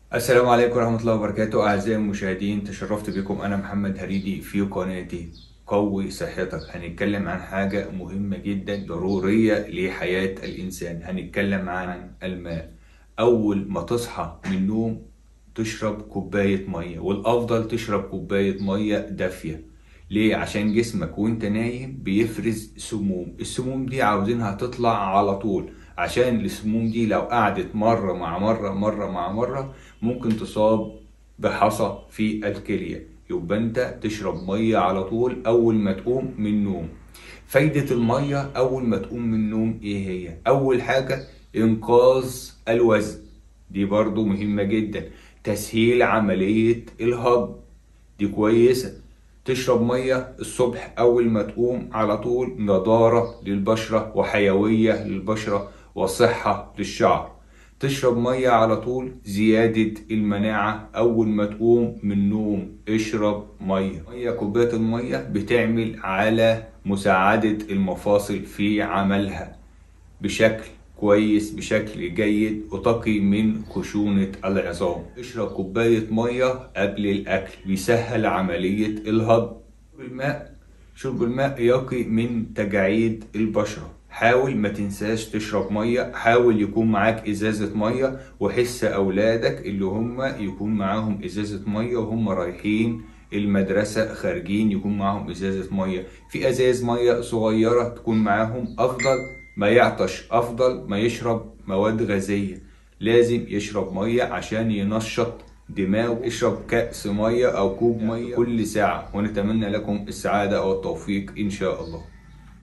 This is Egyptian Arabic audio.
السلام عليكم ورحمة الله وبركاته أعزائي المشاهدين تشرفت بكم أنا محمد هريدي في قناتي قوي صحتك هنتكلم عن حاجة مهمة جدا ضرورية لحياة الإنسان هنتكلم عن الماء أول ما تصحى من النوم تشرب كوباية مية والأفضل تشرب كوباية مية دافية ليه؟ عشان جسمك وانت نايم بيفرز سموم السموم دي عاوزينها تطلع على طول عشان السموم دي لو قعدت مرة مع مرة مرة مع مرة ممكن تصاب بحصى في الكلية يبقى انت تشرب مية على طول اول ما تقوم من النوم فايدة المية اول ما تقوم من النوم ايه هي اول حاجة انقاذ الوزن دي برضو مهمة جدا تسهيل عملية الهضم دي كويسة تشرب مية الصبح أول ما تقوم على طول نضارة للبشرة وحيوية للبشرة وصحة للشعر تشرب مية على طول زيادة المناعة أول ما تقوم من النوم اشرب مية مية كوباية المية بتعمل على مساعدة المفاصل في عملها بشكل كويس بشكل جيد وتقي من خشونة العظام اشرب كوباية مية قبل الأكل بيسهل عملية الهضم الماء شرب الماء يقي من تجاعيد البشرة حاول ما تنساش تشرب مية حاول يكون معاك ازازة مية وحس اولادك اللي هم يكون معاهم ازازة مية وهم رايحين المدرسة خارجين يكون معاهم ازازة مية في ازاز مية صغيرة تكون معاهم افضل ما يعطش افضل ما يشرب مواد غازية لازم يشرب مية عشان ينشط دماغه اشرب كأس مية او كوب مية كل ساعة ونتمنى لكم السعادة والتوفيق ان شاء الله